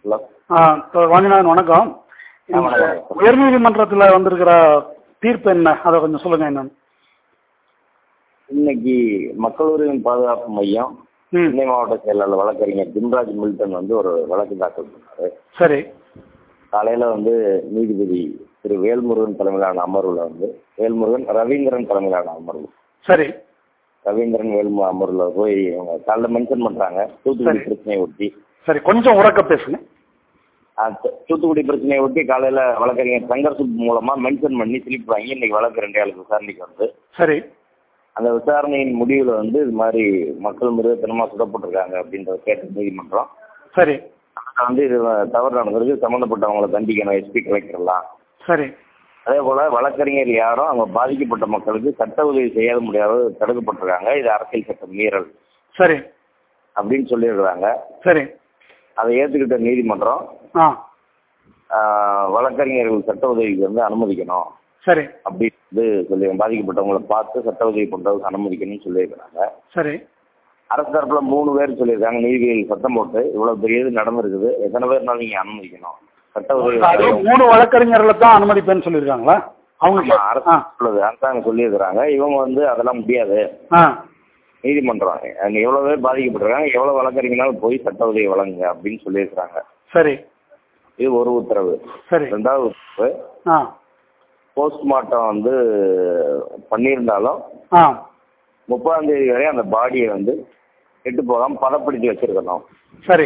Hello ஆ தோ- வாஞ்சிநாதன் வணக்கம் ஆ, வணக்கம், வணக்கம். உயர்நீதிமன்றத்தில் வந்திருக்கிற தீர்ப்பு என்ன அதை கொஞ்சம் சொல்லுங்க என்னன்னு இன்னைக்கு மக்கள் உரிமை பாதுகாப்பு மையம் ம் சென்னை மாவட்ட செயலாளர் வழக்கறிஞர் திம்ராஜ் மில்டன் வந்து ஒரு வழக்கு தாக்கல் பண்ணாரு சரி காலையில வந்து நீதிபதி திரு வேல்முருகன் தலைமையிலான அமர்வுல வந்து வேல்முருகன் ரவீந்திரன் தலைமையிலான அமர்வு சரி ரவீந்திரன் வேல்மு அமர்வுல போய் அவங்க காலைல மென்ஷன் பண்றாங்க தூத்துக்குடி சரி. பிரச்சனையை ஒட்டி சரி கொஞ்சம் உறக்க பேசுங்க ஆஹ் து- தூத்துக்குடி பிரச்சனையை ஒட்டி காலையில வழக்கறிஞர் சங்கர் சுப் மூலமா மென்ஷன் பண்ணி ஸ்லிப் வாங்கி இன்னைக்கு வழக்கு ரெண்டே ஆளுக்கு விசாரணைக்கு வந்து சரி அந்த விசாரணையின் முடிவுல வந்து இது மாதிரி மக்கள் மிருகத்தனமா சுடப்பட்டிருக்காங்க அப்படின்றத கேட்ட நீதிமன்றம் சரி அதுல வந்து இது தவறு நடந்திருக்கு சம்மந்தப்பட்டவங்களை தண்டிக்கணும் எஸ்பி கலெக்டர்லாம் சரி அதே போல வழக்கறிஞர் யாரும் அவங்க பாதிக்கப்பட்ட மக்களுக்கு சட்ட உதவி செய்ய முடியாத தடுக்கப்பட்டிருக்காங்க இது அரசியல் சட்ட மீறல் சரி அப்படின்னு சொல்லியிருக்கிறாங்க சரி அதை ஏற்றுக்கிட்ட நீதிமன்றம் ஆ ஆஹ், வழக்கறிஞர்கள் சட்ட உதவிக்கு வந்து அனுமதிக்கணும் சரி அப்படின்னு வந்து சொல்லி பாதிக்கப்பட்டவங்களை பார்த்து சட்ட உதவி பண்றதுக்கு அனுமதிக்கணும்னு சொல்லியிருக்கிறாங்க சரி அரசு தரப்புல மூணு பேர் சொல்லியிருக்காங்க நீதிபதிகள் சத்தம் போட்டு இவ்வளவு பெரிய இது நடந்திருக்குது எத்தனை பேர்னாலும் நீங்க அனுமதிக்கணும் சட்ட உதவி அது மூணு வழக்கறிஞர்களை தான் அனுமதிப்பேன்னு சொல்லியிருக்காங்களா அவங்க ஆமா, அரசு ஆ உள்ளது அரசாங்கம் சொல்லியிருக்கிறாங்க இவங்க வந்து அதெல்லாம் முடியாது ஆ நீதிமன்றம் அங்க எவ்வளவு பேர் பாதிக்கப்பட்டிருக்காங்க எவ்வளவு வழக்கறிஞனாலும் போய் சட்ட உதவி வழங்குங்க அப்படின்னு சொல்லியிருக்கிறாங்க சரி இது ஒரு உத்தரவு சரி ரெண்டாவது உத்தரவு ஆ போஸ்ட்மார்ட்டம் வந்து பண்ணியிருந்தாலும் ஆ முப்பதாம் தேதி வரை அந்த பாடியை வந்து கெட்டு போகாம பதப்படுத்தி வச்சிருக்கணும் சரி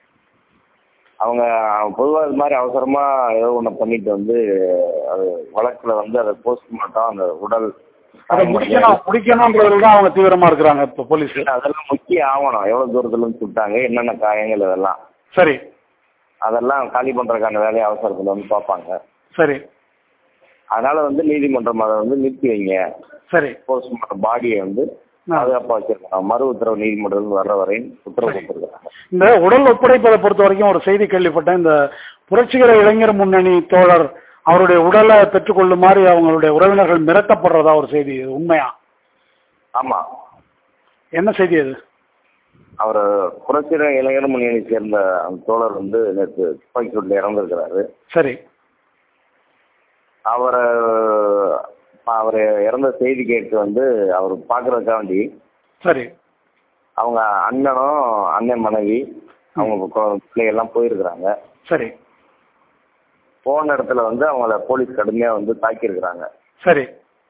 அவங்க பொதுவாக இது மாதிரி அவசரமா ஏதோ ஒன்று பண்ணிட்டு வந்து அது வழக்குல வந்து அதை போஸ்ட்மார்ட்டம் அந்த உடல் அதை முடிக்கணும் முடிக்கணுன்றதுல தான் அவங்க தீவிரமா இருக்கிறாங்க இப்போ போலீஸ் அதெல்லாம் முக்கிய ஆவணம் எவ்வளவு தூரத்துல இருந்து சுட்டாங்க என்னென்ன காயங்கள் இதெல்லாம் சரி அதெல்லாம் காலி பண்றதுக்கான வேலையை அவசரத்துல வந்து பார்ப்பாங்க சரி அதனால வந்து நீதிமன்றம் அதை வந்து நிறுத்தி வைங்க சரி போஸ்ட்மார்ட்டம் பாடியை வந்து ஆ. பாதுகாப்பா வச்சிருக்காங்க மறு உத்தரவு நீதிமன்றத்தில் வர்ற வரையும் உத்தரவு கொடுத்துருக்காங்க இந்த உடல் ஒப்படைப்பதை பொறுத்த வரைக்கும் ஒரு செய்தி கேள்விப்பட்டேன் இந்த புரட்சிகர இளைஞர் முன்னணி தோழர் அவருடைய உடலை பெற்றுக்கொள்ளுமாறு அவங்களுடைய உறவினர்கள் மிரட்டப்படுறதா ஒரு செய்தி இது உண்மையா ஆமா என்ன செய்தி அது அவர் புரட்சிகர இளைஞர் முன்னணியை சேர்ந்த அந்த தோழர் வந்து நேற்று துப்பாக்கி சூட்டில் இறந்திருக்கிறாரு சரி அவரை அவர் இறந்த செய்தி கேட்டு வந்து அவர் பார்க்கறதுக்காண்டி சரி அவங்க அண்ணனும் அண்ணன் மனைவி அவங்க கொ- பிள்ளைகள்லாம் போயிருக்கிறாங்க சரி போன இடத்துல வந்து அவங்கள போலீஸ் கடுமையா வந்து தாக்கியிருக்கிறாங்க சரி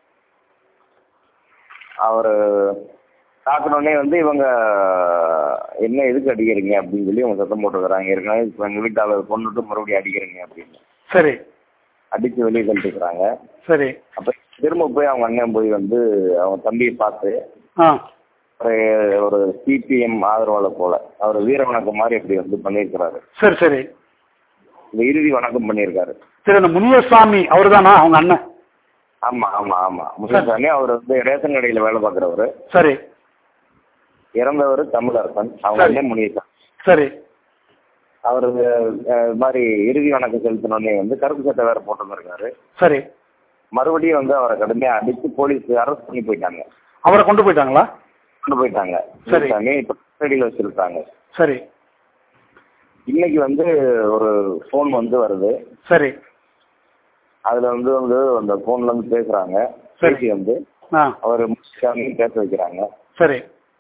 அவர் தாக்கினோடனே வந்து இவங்க என்ன எதுக்கு அடிக்கிறீங்க அப்படின்னு சொல்லி அவங்க சத்தம் போட்டுருக்குறாங்க ஏற்கனவே இப்ப எங்க வீட்டாளர் கொண்டுட்டு மறுபடியும் அடிக்கிறீங்க அப்படின்னு சரி அடிச்சு வெளியே தள்ளிட்டுருக்குறாங்க சரி அப்ப திரும்ப போய் அவங்க அண்ணன் போய் வந்து அவங்க தம்பியை பார்த்து ஆ ஒரு ஒரு சிபிஎம் ஆதரவாளர் போல அவர் வீர வணக்கம் மாதிரி அப்படி வந்து பண்ணியிருக்கிறாரு சரி சரி இந்த இறுதி வணக்கம் பண்ணியிருக்காரு சரி அந்த முனியசாமி அவர் தானா அவங்க அண்ணன் ஆமா ஆமா ஆமா முத்துசாமி அவர் வந்து ரேஷன் கடையில வேலை பார்க்குறவர் சரி இறந்தவர் தமிழரசன் அவங்க சரி. அண்ணன் முனியசாமி சரி அவர் இது மாதிரி இறுதி வணக்கம் செலுத்தினோடனே வந்து கருப்பு சட்டை வேற போட்டு வந்திருக்காரு சரி மறுபடியும் வந்து அவரை கடுமையா அடிச்சு போலீஸ் அரெஸ்ட் பண்ணி போயிட்டாங்க அவரை கொண்டு போயிட்டாங்களா கொண்டு போயிட்டாங்க சரி. முனியசாமி இப்ப கஸ்டடியில் வச்சிருக்காங்க சரி இன்னைக்கு வந்து ஒரு ஃபோன் வந்து வருது சரி அதுல வந்து வந்து அந்த போன்ல இருந்து பேசுறாங்க சரி. பேசி வந்து ஆ அவர் முனியசாமி பேச வைக்கிறாங்க சரி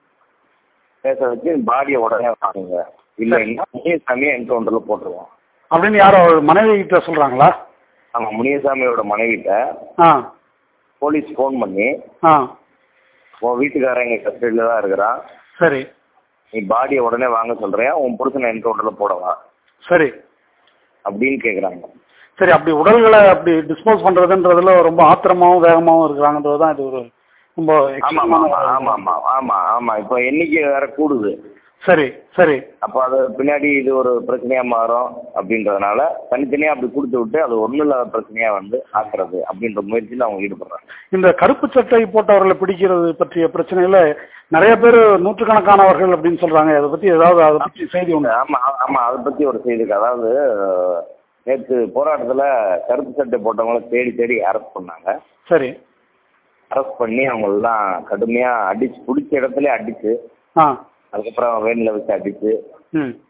பேச வச்சு பாடியை உடனே வாங்குங்க இல்லைன்னா முனியசாமியை என்கவுண்டர்ல போட்டுருவோம் அப்படின்னு யாரோ அவர் மனைவி கிட்ட சொல்றாங்களா ஆமா முனியசாமியோட மனைவிட்ட ஆ போலீஸ் ஃபோன் பண்ணி ஆ உன் வீட்டுக்காரன் எங்க கஸ்டடியில தான் இருக்கிறான் சரி நீ பாடியை உடனே வாங்க சொல்றியா உன் புருஷனை என்கவுண்டர்ல போடவா சரி அப்படின்னு கேக்குறாங்க சரி அப்படி உடல்களை அப்படி டிஸ்போஸ் பண்றதுன்றதுல ரொம்ப ஆத்திரமாவும் வேகமாவும் இருக்கிறாங்கன்றது தான் இது ஒரு ரொம்ப ஆமா ஆமா extreme ஆன- ஆமா ஆமா ஆமா ஆமா இப்போ எண்ணிக்கை வேற கூடுது சரி சரி அப்போ அது பின்னாடி இது ஒரு பிரச்சனையா மாறும் அப்படின்றதுனால தனித்தனியா அப்படி கொடுத்து விட்டு அது ஒண்ணும் இல்லாத பிரச்சனையா வந்து ஆக்குறது அப்படின்ற முயற்சியில் அவங்க ஈடுபடுறாங்க இந்த கருப்பு சட்டை போட்டவர்களை பிடிக்கிறது பற்றிய பிரச்சனையில நிறைய பேர் நூற்றுக்கணக்கானவர்கள் அப்படின்னு சொல்றாங்க அதை பத்தி ஏதாவது அதை பற்றி செய்தி உண்டு ஆமா ஆமா அதை பத்தி ஒரு செய்தி இருக்கு அதாவது நேற்று போராட்டத்துல கருப்பு சட்டை போட்டவங்கள தேடி தேடி அரெஸ்ட் பண்ணாங்க சரி அரெஸ்ட் பண்ணி அவங்க எல்லாம் கடுமையா அடிச்சு பிடிச்ச இடத்துல அடிச்சு ஆ அதுக்கப்புறம் வேனில் வச்சு அடிச்சு ம்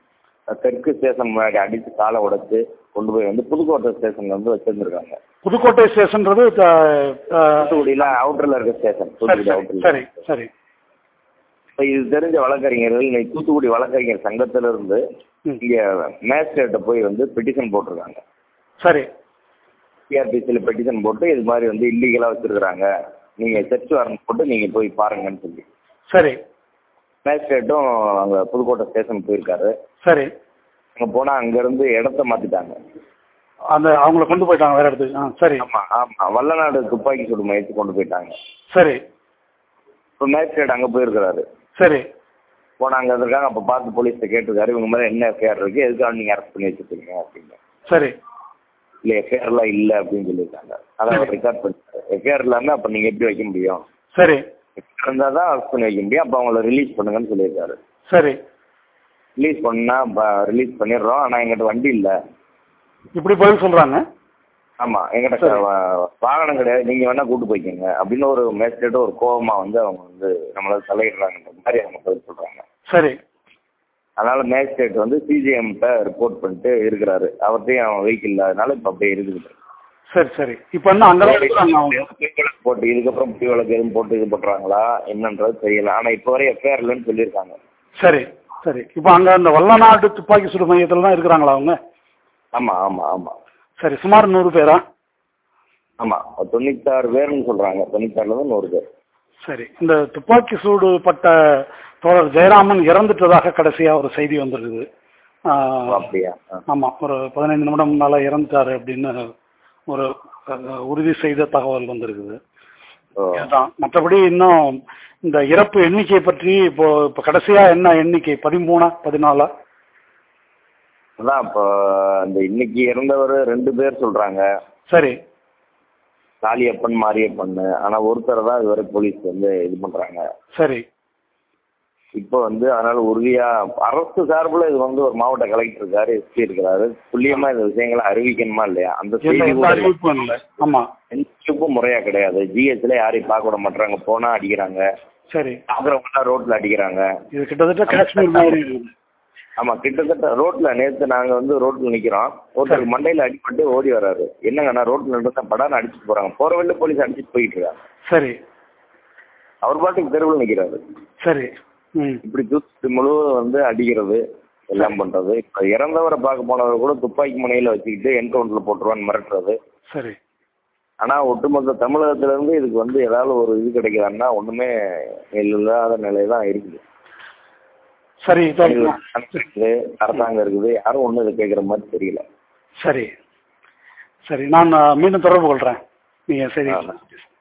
தெற்கு ஸ்டேஷன் முன்னாடி அடித்து காலை உடைச்சு கொண்டு போய் வந்து புதுக்கோட்டை ஸ்டேஷன்ல வந்து வச்சிருந்துருக்காங்க புதுக்கோட்டை ஸ்டேஷன்றது த- அஹ், தூத்துக்குடியில அவுட்டர்ல இருக்க ஸ்டேஷன் சரி தூத்துக்குடி சரி அவுட்டர்ல சரி சரி இப்போ இது தெரிஞ்ச வழக்கறிஞர்கள் இன்னைக்கு தூத்துக்குடி வழக்கறிஞர் சங்கத்துல இருந்து ம். இங்க மேஜிஸ்ட்ரேட்டை போய் வந்து பெட்டிஷன் போட்டிருக்காங்க சரி சிஆர்பிசியில் பெட்டிஷன் போட்டு இது மாதிரி வந்து இல்லீகலா வச்சிருக்காங்க நீங்க செர்ச் வாரண்ட் போட்டு நீங்க போய் பாருங்கன்னு சொல்லி சரி மேஜிஸ்ட்ரேட்டும் அங்க புதுக்கோட்டை ஸ்டேஷன் போயிருக்காரு சரி அங்க போனா அங்க இருந்து இடத்த மாத்திட்டாங்க அந்த அவங்கள கொண்டு போயிட்டாங்க வேற இடத்துக்கு ஆ சரி ஆமா ஆமா வல்லநாடு துப்பாக்கி சுடு முயற்சி கொண்டு போயிட்டாங்க சரி இப்போ மேஜிஸ்ட்ரேட் அங்க போயிருக்கிறாரு சரி போனா அங்க இருக்காங்க அப்ப பார்த்து போலீஸ்ட்ட கேட்டிருக்காரு இவங்க மேல என்ன எஃப்ஐஆர் இருக்கு எதுக்காக நீங்க அரெஸ்ட் பண்ணி வச்சிருக்கீங்க அப்படின்னு சரி இல்ல எஃப்ஐஆர்லாம் இல்ல அப்படின்னு சொல்லியிருக்காங்க அதை அவர் ரெக்கார்ட் பண்ணிட்டாரு எஃப்ஐஆர் இல்லாம அப்ப நீங்க எப்படி வைக்க முடியும் சரி இருந்தா தான் அரெஸ்ட் பண்ணி வைக்க முடியும் அப்ப அவங்கள ரிலீஸ் பண்ணுங்கன்னு சொல்லியிருக்காரு சரி ரிலீஸ் பண்ணா ரிலீஸ் பண்ணிடுறோம் ஆனா எங்கிட்ட வண்டி இல்ல இப்படி பதில் சொல்றாங்க ஆமா எங்கிட்ட சரி. வா- வாகனம் கிடையாது நீங்க வேணா கூட்டு போய்க்கோங்க அப்படின்னு ஒரு மேஜிஸ்ட்ரேட் ஒரு கோவமா வந்து அவங்க வந்து நம்மள தலையிடுறாங்கன்ற மாதிரி அவங்க பதில் சொல்றாங்க சரி அதனால மேஜிஸ்ட்ரேட் வந்து சிஜிஎம்கிட்ட ரிப்போர்ட் பண்ணிட்டு இருக்கிறாரு அவர்கிட்டயும் அவன் வெஹிக்கிள் இல்லாதனால இப்ப அப்படியே இருக்குது சரி சரி இப்போ என்ன அங்கதான் இருக்கிறாங்க அவங்க பொய் வழக்கு போட்டு இதுக்கப்புறம் பொய் வழக்கு எதுவும் போட்டு இது பண்றாங்களா என்னன்றது தெரியல ஆனா இப்ப வரை எஃப்ஐஆர் இல்லைன்னு சொல்லியிருக்காங்க சரி சரி இப்போ அங்க அந்த வல்லநாடு துப்பாக்கி சுடு மையத்தில் தான் இருக்கிறாங்களா அவங்க ஆமா ஆமா ஆமா சரி சுமார் நூறு பேரா ஆமா தொண்ணூத்தாறு பேர்னு சொல்றாங்க தொண்ணூத்தாறுல இருந்து நூறு பேர் சரி இந்த துப்பாக்கி சூடு பட்ட தோழர் ஜெயராமன் இறந்துட்டதாக கடைசியா ஒரு செய்தி வந்திருக்குது ஓ, ஆஹ், அப்படியா ஆ. ஆமா ஒரு பதினைந்து நிமிடம் முன்னால இறந்துட்டாரு அப்படின்னு ஒரு அஹ், உறுதி செய்த தகவல் வந்திருக்குது ஓ. இதுதான் மற்றபடி இன்னும் இந்த இறப்பு எண்ணிக்கை பற்றி இப்போ இப்போ கடைசியா என்ன எண்ணிக்கை பதிமூணா பதினாலா அதான் இப்போ அந்த இன்னைக்கு இறந்தவர் ரெண்டு பேர் சொல்றாங்க சரி காளியப்பன் மாரியப்பன் ஆனா ஒருத்தர் தான் இதுவரை போலீஸ் வந்து இது பண்றாங்க சரி இப்போ வந்து அதனால உறுதியா அரசு சார்புல இது வந்து ஒரு மாவட்ட கலெக்டர் இருக்காரு எஸ்பி இருக்கிறாரு துல்லியமா இந்த விஷயங்களை அறிவிக்கணுமா இல்லையா அந்த எந்த செய்தி எந்த கூட அறிவிப்பும் இல்லை ஆமா எந்த அறிவிப்பும் முறையா கிடையாது ஜிஹெச்ல யாரையும் பார்க்க விட மாட்டாங்க போனா அடிக்கிறாங்க சரி பாக்குறவங்க ரோட்ல அடிக்கிறாங்க இது கிட்டத்தட்ட காஷ்மீர் மாதிரி இருக்குது ஆமா கிட்டத்தட்ட ரோட்ல நேத்து நாங்க வந்து ரோட்ல நிக்கிறோம் ஒருத்தர் மண்டையில அடிபட்டு ஓடி வராரு என்னங்க நான் ரோட்ல நின்று படான்னு அடிச்சுட்டு போறாங்க போற வழியில போலீஸ் அடிச்சுட்டு போயிட்டு இருக்காங்க சரி அவர் பாட்டுக்கு தெருவில் நிக்கிறாரு சரி ம் இப்படி தூத்து முழுவதும் வந்து அடிக்கிறது எல்லாம் பண்றது இப்ப இறந்தவரை பார்க்க போனவர் கூட துப்பாக்கி முனையில வச்சுக்கிட்டு என்கவுண்டர்ல போட்டுருவான்னு மிரட்டுறது சரி ஆனா ஒட்டுமொத்த தமிழகத்துல இருந்து இதுக்கு வந்து ஏதாவது ஒரு இது கிடைக்குதான்னா ஒண்ணுமே இல்லாத நிலை தான் இருக்குது சரி தோழர். இருக்குது, அரசாங்கம் இருக்குது யாரும் ஒண்ணும் இதை கேட்குற மாதிரி தெரியல சரி சரி நான் அஹ், மீண்டும் தொடர்பு கொள்றேன் நீங்க சரி ஆ.